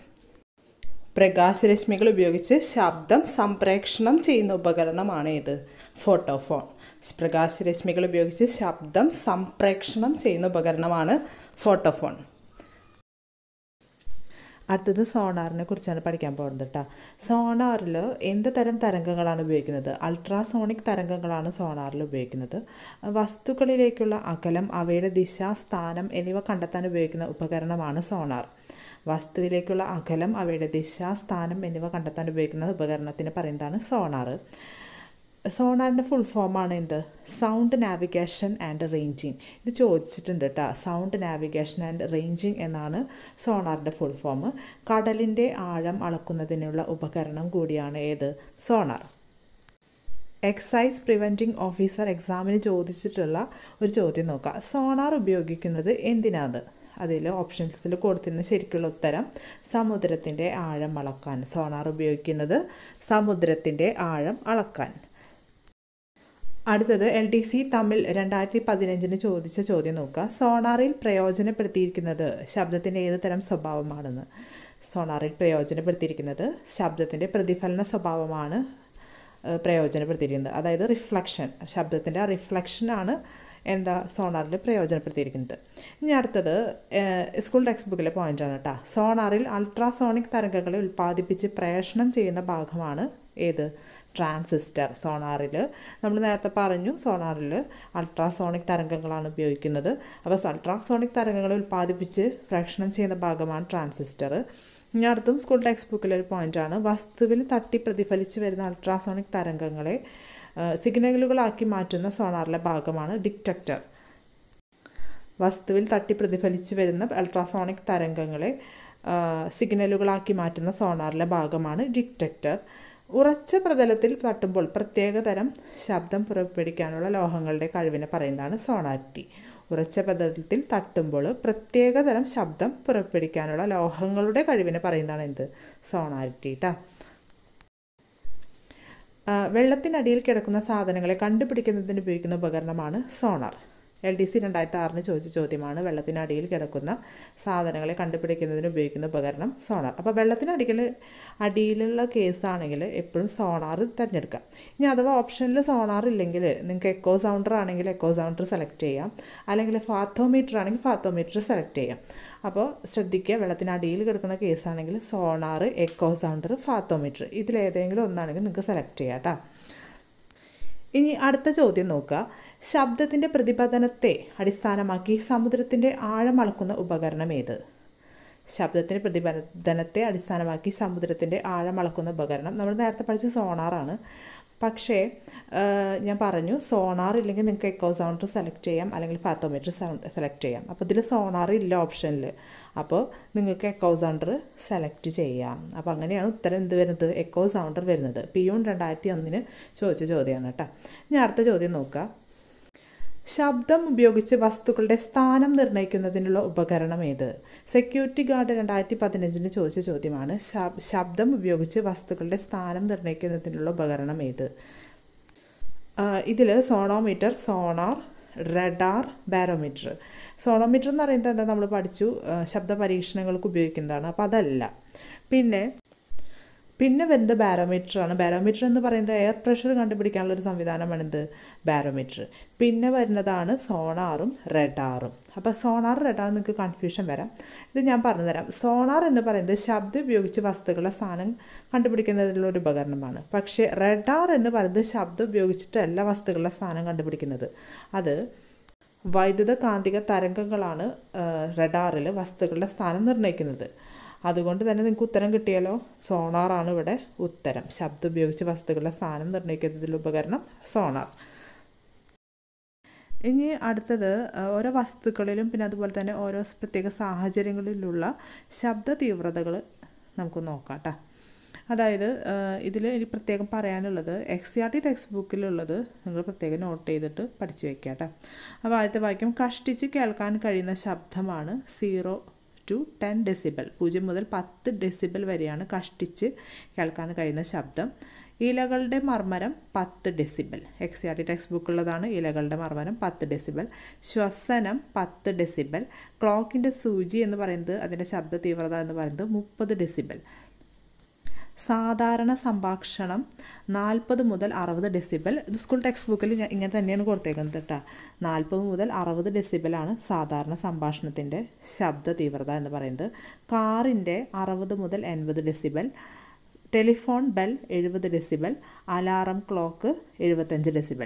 പ്രകാശരശ്മികൾ ഉപയോഗിച്ച് ശബ്ദം സംപ്രേക്ഷണം ചെയ്യുന്ന ഉപകരണമാണ് ഇത് ഫോട്ടോഫോൺ പ്രകാശരശ്മികൾ ഉപയോഗിച്ച് ശബ്ദം സംപ്രേക്ഷണം ചെയ്യുന്ന ഉപകരണമാണ് ഫോട്ടോഫോൺ അടുത്തത് സോണാറിനെ കുറിച്ചാണ് പഠിക്കാൻ പോകുന്നത് കേട്ടോ സോണാറിൽ എന്ത് തരം തരംഗങ്ങളാണ് ഉപയോഗിക്കുന്നത് അൾട്രാസോണിക് തരംഗങ്ങളാണ് സോണാറിൽ ഉപയോഗിക്കുന്നത് വസ്തുക്കളിലേക്കുള്ള അകലം അവയുടെ ദിശ സ്ഥാനം എന്നിവ കണ്ടെത്താൻ ഉപയോഗിക്കുന്ന ഉപകരണമാണ് സോണാർ വസ്തുവിലേക്കുള്ള അകലം അവയുടെ ദിശ സ്ഥാനം എന്നിവ കണ്ടെത്താൻ ഉപയോഗിക്കുന്ന ഉപകരണത്തിന് പറയുന്നതാണ് സോണാർ സോണാറിൻ്റെ ഫുൾ ഫോമാണ് എന്ത് സൗണ്ട് നാവിഗേഷൻ ആൻഡ് റേഞ്ചിങ് ഇത് ചോദിച്ചിട്ടുണ്ട് കേട്ടോ സൗണ്ട് നാവിഗേഷൻ ആൻഡ് റേഞ്ചിങ് എന്നാണ് സോണാറിൻ്റെ ഫുൾ ഫോം കടലിൻ്റെ ആഴം അളക്കുന്നതിനുള്ള ഉപകരണം കൂടിയാണ് ഏത് സോണാർ എക്സൈസ് പ്രിവെൻറ്റിംഗ് ഓഫീസർ എക്സാമിന് ചോദിച്ചിട്ടുള്ള ഒരു ചോദ്യം നോക്കാം സോണാർ ഉപയോഗിക്കുന്നത് എന്തിനാണ് അതിൽ ഓപ്ഷൻസിൽ കൊടുത്തിരുന്ന ശരിക്കുള്ള ഉത്തരം സമുദ്രത്തിൻ്റെ ആഴം അളക്കാൻ സോണാർ ഉപയോഗിക്കുന്നത് സമുദ്രത്തിൻ്റെ ആഴം അളക്കാൻ അടുത്തത് എൽ ഡി സി തമ്മിൽ രണ്ടായിരത്തി പതിനഞ്ചിന് ചോദിച്ച ചോദ്യം നോക്കുക സോണാറിൽ പ്രയോജനപ്പെടുത്തിയിരിക്കുന്നത് ശബ്ദത്തിൻ്റെ ഏത് തരം സ്വഭാവമാണെന്ന് സോണാറിൽ പ്രയോജനപ്പെടുത്തിയിരിക്കുന്നത് ശബ്ദത്തിൻ്റെ പ്രതിഫലന സ്വഭാവമാണ് ഏഹ്, പ്രയോജനപ്പെടുത്തിയിരിക്കുന്നത് അതായത് റിഫ്ലക്ഷൻ ശബ്ദത്തിൻ്റെ ആ റിഫ്ലക്ഷനാണ് എന്താ സോണാറിൽ പ്രയോജനപ്പെടുത്തിയിരിക്കുന്നത് ഇനി അടുത്തത് ഏഹ്, സ്കൂൾ ടെക്സ്റ്റ് ബുക്കിലെ പോയിൻ്റാണ് കേട്ടോ സോണാറിൽ അൾട്രാസോണിക് തരംഗങ്ങളെ ഉൽപ്പാദിപ്പിച്ച് പ്രേഷണം ചെയ്യുന്ന ഭാഗമാണ് ഏത് ട്രാൻസിസ്റ്റർ സോണാറിൽ നമ്മൾ നേരത്തെ പറഞ്ഞു സോണാറിൽ അൾട്രാസോണിക് തരംഗങ്ങളാണ് ഉപയോഗിക്കുന്നത് അപ്പോൾ അൾട്രാസോണിക് തരംഗങ്ങളെ ഉൽപ്പാദിപ്പിച്ച് പ്രേക്ഷണം ചെയ്യുന്ന ഭാഗമാണ് ട്രാൻസിസ്റ്റർ ഇനി അടുത്തും സ്കൂൾ ടെക്സ്റ്റ് ബുക്കിലെ ഒരു പോയിൻ്റാണ് വസ്തുവിൽ തട്ടി പ്രതിഫലിച്ച് വരുന്ന അൾട്രാസോണിക് തരംഗങ്ങളെ ആ, സിഗ്നലുകളാക്കി മാറ്റുന്ന സോണാറിലെ ഭാഗമാണ് ഡിറ്റക്ടർ വസ്തുവിൽ തട്ടി പ്രതിഫലിച്ച് വരുന്ന അൾട്രാസോണിക് തരംഗങ്ങളെ ആ, സിഗ്നലുകളാക്കി മാറ്റുന്ന സോണാറിലെ ഭാഗമാണ് ഡിറ്റക്ടർ ഉറച്ച പ്രതലത്തിൽ തട്ടുമ്പോൾ പ്രത്യേക തരം ശബ്ദം പുറപ്പെടുവിക്കാനുള്ള ലോഹങ്ങളുടെ കഴിവിനെ പറയുന്നതാണ് സോണാരിറ്റി ഉറച്ച പ്രതലത്തിൽ തട്ടുമ്പോൾ പ്രത്യേക തരം ശബ്ദം പുറപ്പെടുവിക്കാനുള്ള ലോഹങ്ങളുടെ കഴിവിനെ പറയുന്നതാണ് എന്ത് സോണാരിറ്റി കേട്ടോ ആ, വെള്ളത്തിനടിയിൽ കിടക്കുന്ന സാധനങ്ങളെ കണ്ടുപിടിക്കുന്നതിന് ഉപയോഗിക്കുന്ന ഉപകരണമാണ് സോണാർ എൽ ഡി സി രണ്ടായിരത്തി ആറിന് ചോദിച്ച ചോദ്യമാണ് വെള്ളത്തിനടിയിൽ കിടക്കുന്ന സാധനങ്ങളെ കണ്ടുപിടിക്കുന്നതിന് ഉപയോഗിക്കുന്ന ഉപകരണം സോണാർ അപ്പോൾ വെള്ളത്തിനടിയിൽ അടിയിലുള്ള കേസാണെങ്കിൽ എപ്പോഴും സോണാർ തിരഞ്ഞെടുക്കാം ഇനി അഥവാ ഓപ്ഷനിൽ സോണാർ ഇല്ലെങ്കിൽ നിങ്ങൾക്ക് എക്കോ സൗണ്ടർ ആണെങ്കിൽ എക്കോ സൗണ്ടർ സെലക്ട് ചെയ്യാം അല്ലെങ്കിൽ ഫാത്തോമീറ്റർ ആണെങ്കിൽ ഫാത്തോമീറ്റർ സെലക്ട് ചെയ്യാം അപ്പോൾ ശ്രദ്ധിക്കുക വെള്ളത്തിനടിയിൽ കിടക്കുന്ന കേസാണെങ്കിൽ സോണാർ എക്കോ സൗണ്ടർ ഫാത്തോമീറ്റർ ഇതിലേതെങ്കിലും ഒന്നാണെങ്കിൽ നിങ്ങൾക്ക് സെലക്ട് ചെയ്യാം കേട്ടോ ഇനി അടുത്ത ചോദ്യം നോക്കുക ശബ്ദത്തിൻ്റെ പ്രതിപതനത്തെ അടിസ്ഥാനമാക്കി സമുദ്രത്തിൻ്റെ ആഴം അളക്കുന്ന ഉപകരണം ഏത് ശബ്ദത്തിൻ്റെ പ്രതിബന്ധനത്തെ അടിസ്ഥാനമാക്കി സമുദ്രത്തിൻ്റെ ആഴം അളക്കുന്ന ഉപകരണം നമ്മൾ നേരത്തെ പഠിച്ച സോണാറാണ് പക്ഷേ ആ, ഞാൻ പറഞ്ഞു സോണാർ ഇല്ലെങ്കിൽ നിങ്ങൾക്ക് എക്കോ സൗണ്ടർ സെലക്ട് ചെയ്യാം അല്ലെങ്കിൽ ഫാത്തോമീറ്റർ സൗണ്ട് സെലക്ട് ചെയ്യാം അപ്പോൾ ഇതിൽ സോണാർ ഇല്ല ഓപ്ഷനിൽ അപ്പോൾ നിങ്ങൾക്ക് എക്കോ സൗണ്ടർ സെലക്ട് ചെയ്യാം അപ്പോൾ അങ്ങനെയാണ് ഉത്തരം എന്ത് വരുന്നത് എക്കോ സൗണ്ടർ വരുന്നത് പിയൂൺ രണ്ടായിരത്തി ഒന്നിന് ചോദിച്ച ചോദ്യമാണ് കേട്ടോ ഇനി അടുത്ത ചോദ്യം നോക്കുക ശബ്ദം ഉപയോഗിച്ച് വസ്തുക്കളുടെ സ്ഥാനം നിർണ്ണയിക്കുന്നതിനുള്ള ഉപകരണം ഏത് സെക്യൂരിറ്റി ഗാർഡ് രണ്ടായിരത്തി പതിനഞ്ചിന് ചോദിച്ച ചോദ്യമാണ് ശബ്- ശബ്ദം ഉപയോഗിച്ച് വസ്തുക്കളുടെ സ്ഥാനം നിർണ്ണയിക്കുന്നതിനുള്ള ഉപകരണം ഏത് ഇതിൽ sonometer sonar radar barometer sonometer എന്ന് പറയുന്നത് എന്താ നമ്മൾ പഠിച്ചു ആ, ശബ്ദ പരീക്ഷണങ്ങൾക്ക് ഉപയോഗിക്കുന്നതാണ് അപ്പോൾ അതല്ല പിന്നെ പിന്നെ വരുന്നത് ബാരോമീറ്റർ ആണ് ബാരോമീറ്റർ എന്ന് പറയുന്നത് എയർ പ്രഷർ കണ്ടുപിടിക്കാനുള്ള ഒരു സംവിധാനമാണ് എന്ത് ബാരോമീറ്റർ പിന്നെ വരുന്നതാണ് സോണാറും റെഡാറും അപ്പോൾ സോണാർ റെഡാർ നിങ്ങൾക്ക് കൺഫ്യൂഷൻ വരാം ഇത് ഞാൻ പറഞ്ഞുതരാം സോണാർ എന്ന് പറയുന്നത് ശബ്ദം ഉപയോഗിച്ച് വസ്തുക്കളുടെ സ്ഥാനം കണ്ടുപിടിക്കുന്നതിനുള്ള ഒരു ഉപകരണമാണ് പക്ഷേ റെഡാർ എന്ന് പറയുന്നത് ശബ്ദം ഉപയോഗിച്ചിട്ടല്ല വസ്തുക്കളുടെ സ്ഥാനം കണ്ടുപിടിക്കുന്നത് അത് വൈദ്യുത കാന്തിക തരംഗങ്ങളാണ് റഡാറിൽ വസ്തുക്കളുടെ സ്ഥാനം നിർണ്ണയിക്കുന്നത് അതുകൊണ്ട് തന്നെ നിങ്ങൾക്ക് ഉത്തരം കിട്ടിയാലോ സോണാറാണ് ഇവിടെ ഉത്തരം ശബ്ദം ഉപയോഗിച്ച് വസ്തുക്കളുടെ സ്ഥാനം നിർണ്ണയിക്കുന്നതിൽ ഉപകരണം സോണാർ ഇനി അടുത്തത് ആ, ഓരോ വസ്തുക്കളിലും പിന്നെ അതുപോലെ തന്നെ ഓരോ സ് പ്രത്യേക സാഹചര്യങ്ങളിലുള്ള ശബ്ദ തീവ്രതകൾ നമുക്ക് നോക്കാം കേട്ടോ അതായത് ഇതിൽ എനിക്ക് പ്രത്യേകം പറയാനുള്ളത് എക്സ് ആർ ടി ടെക്സ്റ്റ് ബുക്കിലുള്ളത് നിങ്ങൾ പ്രത്യേകം നോട്ട് ചെയ്തിട്ട് പഠിച്ചു വെക്കുക കേട്ടോ അപ്പോൾ ആദ്യത്തെ വാക്യം കഷ്ടിച്ച് കേൾക്കാൻ കഴിയുന്ന ശബ്ദമാണ് സീറോ ടു ടെൻ ഡെസിബൽ പൂജ്യം മുതൽ പത്ത് ഡെസിബൽ വരെയാണ് കഷ്ടിച്ച് കേൾക്കാൻ കഴിയുന്ന ശബ്ദം ഇലകളുടെ മർമ്മരം പത്ത് decibel X R T text ബുക്കുള്ളതാണ് ഇലകളുടെ മർമ്മരം പത്ത് ഡെസിബൽ ശ്വസനം പത്ത് ഡെസിബൽ ക്ലോക്കിൻ്റെ സൂചി എന്ന് പറയുന്നത് അതിൻ്റെ ശബ്ദ തീവ്രത എന്ന് പറയുന്നത് മുപ്പത് ഡെസിബൽ സാധാരണ സംഭാഷണം നാൽപ്പത് മുതൽ അറുപത് ഡെസിബൽ ഇത് സ്കൂൾ ടെക്സ്റ്റ് ബുക്കിൽ ഞാൻ ഇങ്ങനെ തന്നെയാണ് കൊടുത്തേക്കുന്നത് കേട്ടോ നാൽപ്പത് മുതൽ അറുപത് ഡെസിബലാണ് സാധാരണ സംഭാഷണത്തിൻ്റെ ശബ്ദ തീവ്രത എന്ന് പറയുന്നത് കാറിൻ്റെ അറുപത് മുതൽ എൺപത് ഡെസിബൽ ടെലിഫോൺ ബെൽ എഴുപത് ഡെസിബൽ അലാറം ക്ലോക്ക് എഴുപത്തഞ്ച് ഡെസിബൽ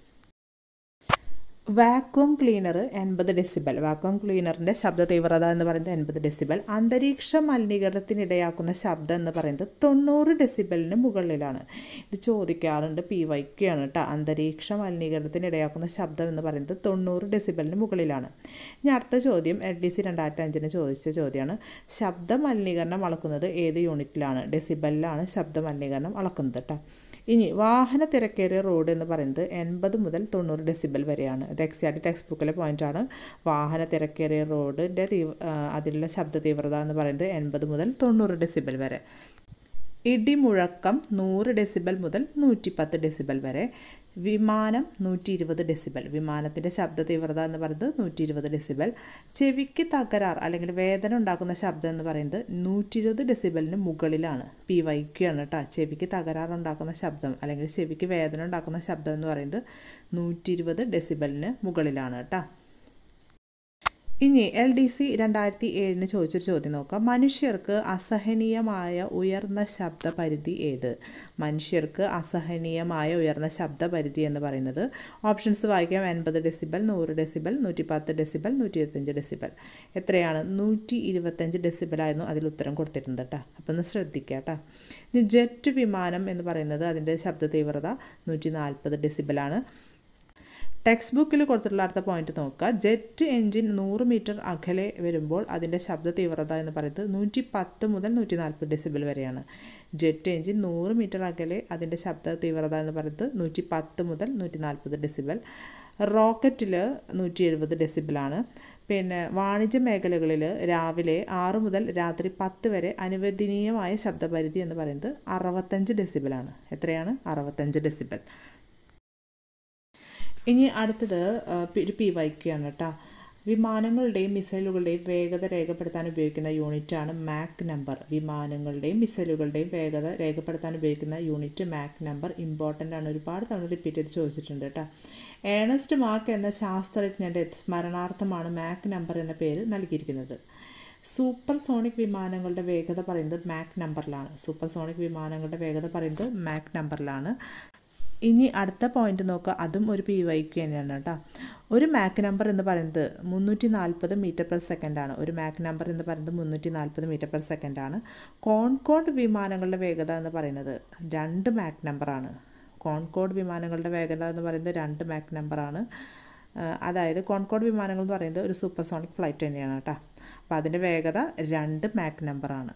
വാക്വം ക്ലീനർ എൺപത് ഡെസിബൽ വാക്വം ക്ലീനറിൻ്റെ ശബ്ദ തീവ്രത എന്ന് പറയുന്നത് എൺപത് ഡെസിബൽ അന്തരീക്ഷ മലിനീകരണത്തിനിടയാക്കുന്ന ശബ്ദം എന്ന് പറയുന്നത് തൊണ്ണൂറ് ഡെസിബലിന് മുകളിലാണ് ഇത് ചോദിക്കാറുണ്ട് പി വൈക്കാണ് കേട്ടോ അന്തരീക്ഷ മലിനീകരണത്തിനിടയാക്കുന്ന ശബ്ദം എന്ന് പറയുന്നത് തൊണ്ണൂറ് ഡെസിബലിന് മുകളിലാണ് ഇനി അടുത്ത ചോദ്യം എൽ ഡി സി രണ്ടായിരത്തി അഞ്ചിന് ചോദിച്ച ചോദ്യമാണ് ശബ്ദ മലിനീകരണം അളക്കുന്നത് ഏത് യൂണിറ്റിലാണ് ഡെസിബലിലാണ് ശബ്ദ മലിനീകരണം അളക്കുന്നത് കേട്ടോ ഇനി വാഹന തിരക്കേറിയ റോഡ് എന്ന് പറയുന്നത് എൺപത് മുതൽ തൊണ്ണൂറ് ഡെസിബൽ വരെയാണ് ഇത് എക്സാക്ട് ടെക്സ്റ്റ് ബുക്കിലെ പോയിന്റാണ് വാഹന തിരക്കേറിയ റോഡിൻ്റെ തീവ്ര അതിലുള്ള ശബ്ദ തീവ്രത എന്ന് പറയുന്നത് എൺപത് മുതൽ തൊണ്ണൂറ് ഡെസിബൽ വരെ ഇടിമുഴക്കം നൂറ് ഡെസിബൽ മുതൽ നൂറ്റി പത്ത് ഡെസിബൽ വരെ വിമാനം നൂറ്റി ഇരുപത് ഡെസിബൽ വിമാനത്തിൻ്റെ ശബ്ദ തീവ്രത എന്ന് പറയുന്നത് നൂറ്റി ഇരുപത് ഡെസിബൽ ചെവിക്ക് തകരാർ അല്ലെങ്കിൽ വേദന ഉണ്ടാക്കുന്ന ശബ്ദം എന്ന് പറയുന്നത് നൂറ്റി ഇരുപത് ഡെസിബലിന് മുകളിലാണ് പി വൈക്കാണ് കേട്ടോ ചെവിക്ക് തകരാർ ഉണ്ടാക്കുന്ന ശബ്ദം അല്ലെങ്കിൽ ചെവിക്ക് വേദന ഉണ്ടാക്കുന്ന ശബ്ദം എന്ന് പറയുന്നത് നൂറ്റി ഇരുപത് ഡെസിബലിന് മുകളിലാണ് കേട്ടോ ഇനി എൽ ഡി സി രണ്ടായിരത്തി ഏഴിന് ചോദിച്ചൊരു ചോദ്യം നോക്കാം മനുഷ്യർക്ക് അസഹനീയമായ ഉയർന്ന ശബ്ദ പരിധി ഏത് മനുഷ്യർക്ക് അസഹനീയമായ ഉയർന്ന ശബ്ദ പരിധി എന്ന് പറയുന്നത് ഓപ്ഷൻസ് വായിക്കാം എൺപത് ഡെസിബൽ നൂറ് ഡെസിബൽ നൂറ്റി പത്ത് ഡെസിബൽ നൂറ്റി ഇരുപത്തഞ്ച് ഡെസിബൽ എത്രയാണ് നൂറ്റി ഇരുപത്തഞ്ച് ഡെസിബലായിരുന്നു അതിൽ ഉത്തരം കൊടുത്തിട്ടുണ്ട് കേട്ടോ അപ്പോൾ ഒന്ന് ശ്രദ്ധിക്കുക കേട്ടോ ഇനി ജെറ്റ് വിമാനം എന്ന് പറയുന്നത് അതിൻ്റെ ശബ്ദ തീവ്രത നൂറ്റി നാൽപ്പത് ഡെസിബലാണ് ടെക്സ്റ്റ് ബുക്കിൽ കൊടുത്തിട്ടുള്ള അടുത്ത പോയിന്റ് നോക്കുക ജെറ്റ് എഞ്ചിൻ നൂറ് മീറ്റർ അകലെ വരുമ്പോൾ അതിൻ്റെ ശബ്ദ തീവ്രത എന്ന് പറയുന്നത് നൂറ്റി പത്ത് മുതൽ നൂറ്റി നാൽപ്പത് ഡെസിബിൾ വരെയാണ് ജെറ്റ് എഞ്ചിൻ നൂറ് മീറ്റർ അകലെ അതിൻ്റെ ശബ്ദ തീവ്രത എന്ന് പറയുന്നത് നൂറ്റി പത്ത് മുതൽ നൂറ്റി നാൽപ്പത് ഡെസിബിൾ റോക്കറ്റിൽ നൂറ്റി എഴുപത് ഡെസിബിളാണ് പിന്നെ വാണിജ്യ മേഖലകളിൽ രാവിലെ ആറ് മുതൽ രാത്രി പത്ത് വരെ അനുവദനീയമായ ശബ്ദപരിധി എന്ന് പറയുന്നത് അറുപത്തഞ്ച് ഡെസിബിളാണ് എത്രയാണ് അറുപത്തഞ്ച് ഡെസിബിൾ ഇനി അടുത്തത് ആ, പി- ഒരു പി വൈക്കാണ് കേട്ടോ വിമാനങ്ങളുടെയും മിസൈലുകളുടെയും വേഗത രേഖപ്പെടുത്താൻ ഉപയോഗിക്കുന്ന യൂണിറ്റാണ് മാക് നമ്പർ വിമാനങ്ങളുടെയും മിസൈലുകളുടെയും വേഗത രേഖപ്പെടുത്താൻ ഉപയോഗിക്കുന്ന യൂണിറ്റ് മാക് നമ്പർ ഇമ്പോർട്ടൻ്റ് ആണ് ഒരുപാട് തവണ റിപ്പീറ്റ് ചെയ്ത് ചോദിച്ചിട്ടുണ്ട് കേട്ടോ ഏണസ്റ്റ് മാർക്ക് എന്ന ശാസ്ത്രജ്ഞൻ്റെ സ്മരണാർത്ഥമാണ് മാക് നമ്പർ എന്ന പേര് നൽകിയിരിക്കുന്നത് സൂപ്പർ സോണിക് വിമാനങ്ങളുടെ വേഗത പറയുന്നത് മാക് നമ്പറിലാണ് സൂപ്പർ സോണിക് വിമാനങ്ങളുടെ വേഗത പറയുന്നത് മാക് നമ്പറിലാണ് ഇനി അടുത്ത പോയിന്റ് നോക്കുക അതും ഒരു പി വൈക്ക് തന്നെയാണ് കേട്ടോ ഒരു മാക്ക് നമ്പർ എന്ന് പറയുന്നത് മുന്നൂറ്റി നാൽപ്പത് മീറ്റർ പെർ സെക്കൻഡ് ആണ് ഒരു മാക്ക് നമ്പർ എന്ന് പറയുന്നത് മുന്നൂറ്റി നാൽപ്പത് മീറ്റർ പെർ സെക്കൻഡ് ആണ് കോൺകോഡ് വിമാനങ്ങളുടെ വേഗത എന്ന് പറയുന്നത് രണ്ട് മാക്ക് നമ്പറാണ് കോൺകോഡ് വിമാനങ്ങളുടെ വേഗത എന്ന് പറയുന്നത് രണ്ട് മാക്ക് നമ്പറാണ് അതായത് കോൺകോഡ് വിമാനങ്ങൾ എന്ന് പറയുന്നത് ഒരു സൂപ്പർസോണിക് ഫ്ലൈറ്റ് തന്നെയാണ് കേട്ടോ അപ്പോൾ അതിൻ്റെ വേഗത രണ്ട് മാക്ക് നമ്പറാണ്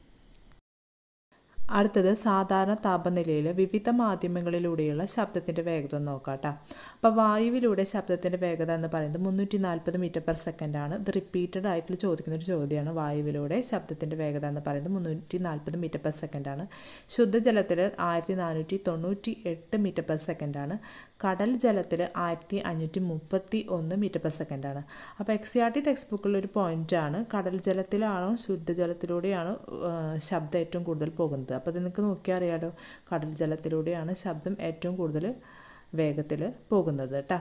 അടുത്തത് സാധാരണ താപനിലയിൽ വിവിധ മാധ്യമങ്ങളിലൂടെയുള്ള ശബ്ദത്തിൻ്റെ വേഗത നോക്കാം കേട്ടോ അപ്പോൾ വായുവിലൂടെ ശബ്ദത്തിൻ്റെ വേഗത എന്ന് പറയുന്നത് മുന്നൂറ്റി നാൽപ്പത് മീറ്റർ പെർ സെക്കൻഡ് ആണ് ഇത് റിപ്പീറ്റഡ് ആയിട്ട് ചോദിക്കുന്ന ഒരു ചോദ്യമാണ് വായുവിലൂടെ ശബ്ദത്തിൻ്റെ വേഗത എന്ന് പറയുന്നത് മുന്നൂറ്റി നാൽപ്പത് മീറ്റർ പെർ സെക്കൻഡ് ആണ് ശുദ്ധജലത്തിൽ ആയിരത്തി നാനൂറ്റി തൊണ്ണൂറ്റി എട്ട് മീറ്റർ പെർ സെക്കൻഡ് ആണ് കടൽ ജലത്തിൽ ആയിരത്തി അഞ്ഞൂറ്റി മുപ്പത്തി ഒന്ന് മീറ്റർ പെർ സെക്കൻഡ് ആണ് അപ്പോൾ X C R T text ബുക്കിൽ ഒരു പോയിൻ്റാണ് കടൽ ജലത്തിലാണോ ശുദ്ധജലത്തിലൂടെയാണോ ശബ്ദം ഏറ്റവും കൂടുതൽ പോകുന്നത് അപ്പോൾ അത് നിങ്ങൾക്ക് നോക്കിയാൽ അറിയാലോ കടൽ ജലത്തിലൂടെയാണ് ശബ്ദം ഏറ്റവും കൂടുതൽ വേഗത്തിൽ പോകുന്നത് കേട്ടോ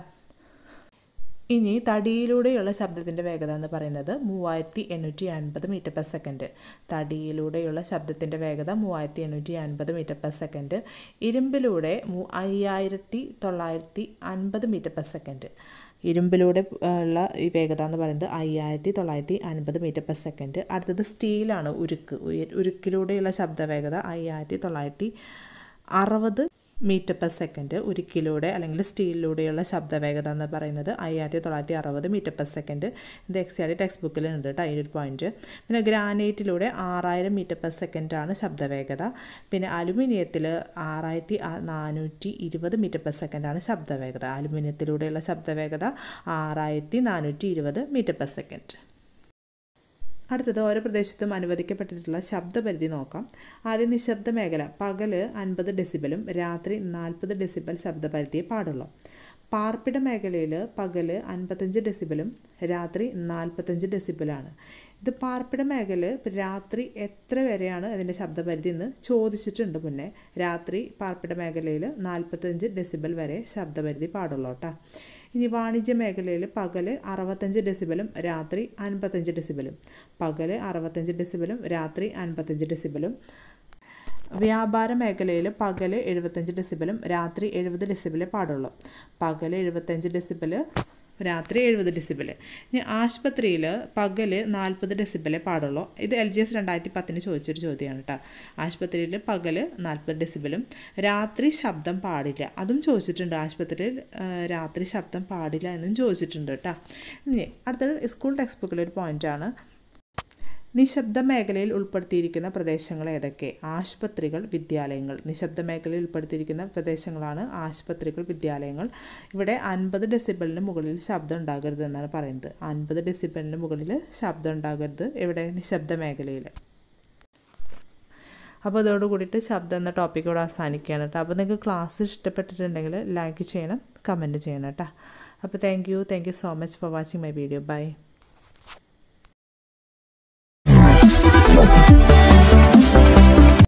ഇനി തടിയിലൂടെയുള്ള ശബ്ദത്തിൻ്റെ വേഗത എന്ന് പറയുന്നത് മൂവായിരത്തി എണ്ണൂറ്റി അൻപത് മീറ്റർ പെർ സെക്കൻഡ് തടിയിലൂടെയുള്ള ശബ്ദത്തിൻ്റെ വേഗത മൂവായിരത്തി എണ്ണൂറ്റി അൻപത് മീറ്റർ പെർ സെക്കൻഡ് ഇരുമ്പിലൂടെ മൂ അയ്യായിരത്തി തൊള്ളായിരത്തി അൻപത് മീറ്റർ പെർ സെക്കൻഡ് ഇരുമ്പിലൂടെ ഉള്ള ഈ വേഗത എന്ന് പറയുന്നത് അയ്യായിരത്തി തൊള്ളായിരത്തി അൻപത് മീറ്റർ പെർ സെക്കൻഡ് അടുത്തത് സ്റ്റീലാണ് ഉരുക്ക് ഉരുക്കിലൂടെയുള്ള ശബ്ദവേഗത അയ്യായിരത്തി തൊള്ളായിരത്തി അറുപത് മീറ്റർ പെർ സെക്കൻഡ് ഉരുക്കിലൂടെ അല്ലെങ്കിൽ സ്റ്റീലിലൂടെയുള്ള ശബ്ദവേഗത എന്ന് പറയുന്നത് അയ്യായിരത്തി തൊള്ളായിരത്തി അറുപത് മീറ്റർ പെർ സെക്കൻഡ് ഇത് എക്സ് ആർ ടെക്സ്റ്റ് ബുക്കിലുണ്ട് കേട്ടോ ഈ ഒരു പോയിന്റ് പിന്നെ ഗ്രാനൈറ്റിലൂടെ ആറായിരം മീറ്റർ പെർ സെക്കൻഡാണ് ശബ്ദവേഗത പിന്നെ അലുമിനിയത്തിൽ ആറായിരത്തി നാനൂറ്റി ഇരുപത് മീറ്റർ പെർ സെക്കൻഡാണ് ശബ്ദവേഗത അലുമിനിയത്തിലൂടെയുള്ള ശബ്ദവേഗത ആറായിരത്തി നാനൂറ്റി ഇരുപത് മീറ്റർ പെർ സെക്കൻഡ് അടുത്തത് ഓരോ പ്രദേശത്തും അനുവദിക്കപ്പെട്ടിട്ടുള്ള ശബ്ദപരിധി നോക്കാം ആദ്യം നിശബ്ദ മേഖല പകല് അൻപത് ഡെസിബലും രാത്രി നാൽപ്പത് ഡെസിബൽ ശബ്ദപരിധിയെ പാടുള്ളൂ പാർപ്പിട മേഖലയിൽ പകല് അൻപത്തഞ്ച് ഡെസിബലും രാത്രി നാൽപ്പത്തഞ്ച് ഡെസിബലാണ് ഇത് പാർപ്പിട മേഖല രാത്രി എത്ര വരെയാണ് അതിൻ്റെ ശബ്ദപരിധി എന്ന് ചോദിച്ചിട്ടുണ്ട് മുന്നേ രാത്രി പാർപ്പിട മേഖലയിൽ നാൽപ്പത്തഞ്ച് ഡെസിബൽ വരെ ശബ്ദപരിധി പാടുള്ളൂ കേട്ടോ ഇനി വാണിജ്യ മേഖലയിൽ പകല് അറുപത്തഞ്ച് ഡെസിബലും രാത്രി അൻപത്തഞ്ച് ഡെസിബലും പകല് അറുപത്തഞ്ച് ഡെസിബലും രാത്രി അൻപത്തഞ്ച് ഡെസിബലും വ്യാപാര മേഖലയിൽ പകല് എഴുപത്തഞ്ച് ഡെസിബലും രാത്രി എഴുപത് ഡെസിബലേ പാടുള്ളൂ പകല് എഴുപത്തഞ്ച് ഡെസിബല് രാത്രി എഴുപത് ഡെസിബൽ ഇനി ആശുപത്രിയിൽ പകൽ നാൽപ്പത് ഡെസിബലേ പാടുള്ളൂ ഇത് എൽ ജി എസ് രണ്ടായിരത്തി പത്തിന് ചോദിച്ചൊരു ചോദ്യമാണ് കേട്ടോ ആശുപത്രിയിൽ പകൽ നാൽപ്പത് ഡെസിബലും രാത്രി ശബ്ദം പാടില്ല അതും ചോദിച്ചിട്ടുണ്ട് ആശുപത്രിയിൽ രാത്രി ശബ്ദം പാടില്ല എന്നും ചോദിച്ചിട്ടുണ്ട് കേട്ടോ ഇനി അടുത്തത് സ്കൂൾ ടെക്സ്റ്റ് ബുക്കിൽ ഒരു പോയിൻ്റാണ് നിശബ്ദ മേഖലയിൽ ഉൾപ്പെടുത്തിയിരിക്കുന്ന പ്രദേശങ്ങൾ ഏതൊക്കെ ആശുപത്രികൾ വിദ്യാലയങ്ങൾ നിശബ്ദ മേഖലയിൽ ഉൾപ്പെടുത്തിയിരിക്കുന്ന പ്രദേശങ്ങളാണ് ആശുപത്രികൾ വിദ്യാലയങ്ങൾ ഇവിടെ അൻപത് ഡെസിബലിന് മുകളിൽ ശബ്ദം ഉണ്ടാകരുത് എന്നാണ് പറയുന്നത് അൻപത് ഡെസിബലിന് മുകളിൽ ശബ്ദം ഉണ്ടാകരുത് ഇവിടെ നിശബ്ദ മേഖലയിൽ അപ്പോൾ അതോട് കൂടിയിട്ട് ശബ്ദം എന്ന ടോപ്പിക് ഇവിടെ അവസാനിക്കുകയാണ് കേട്ടോ അപ്പോൾ നിങ്ങൾക്ക് ക്ലാസ് ഇഷ്ടപ്പെട്ടിട്ടുണ്ടെങ്കിൽ ലൈക്ക് ചെയ്യണം കമൻറ്റ് ചെയ്യണം കേട്ടോ അപ്പോൾ thank you thank you so much for watching my video by